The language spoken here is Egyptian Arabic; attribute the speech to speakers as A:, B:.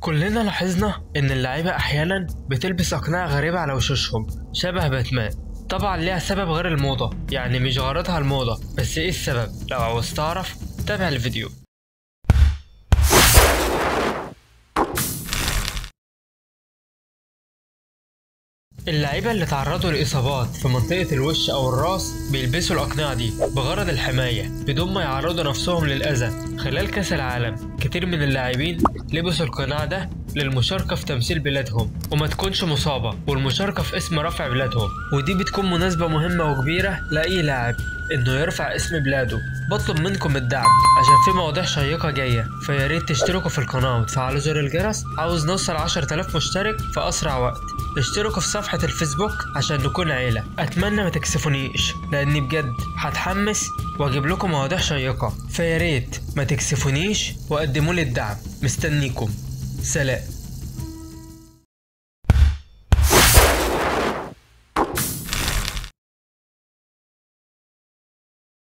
A: كلنا لاحظنا إن اللعيبة أحيانا بتلبس أقنعة غريبة على وشوشهم شبه باتمان طبعا ليها سبب غير الموضة يعني مش غرضها الموضة بس ايه السبب لو عاوز تعرف تابع الفيديو اللعيبة اللي تعرضوا لإصابات في منطقة الوش أو الراس بيلبسوا الأقنعة دي بغرض الحماية بدون ما يعرضوا نفسهم للأذى خلال كأس العالم كتير من اللاعبين لبسوا القناع ده للمشاركة في تمثيل بلادهم وما تكونش مصابة والمشاركة في اسم رفع بلادهم ودي بتكون مناسبة مهمة وكبيرة لأي لاعب إنه يرفع اسم بلاده بطلب منكم الدعم عشان في مواضيع شيقة جاية فياريت تشتركوا في القناة وتفعلوا زر الجرس عاوز نوصل 10000 مشترك في أسرع وقت اشتركوا في صفحة الفيسبوك عشان نكون عيلة أتمنى ما تكسفونيش لأني بجد هتحمس وأجيب لكم مواضيع شيقة فياريت ما تكسفونيش وقدموا لي الدعم مستنيكم سلام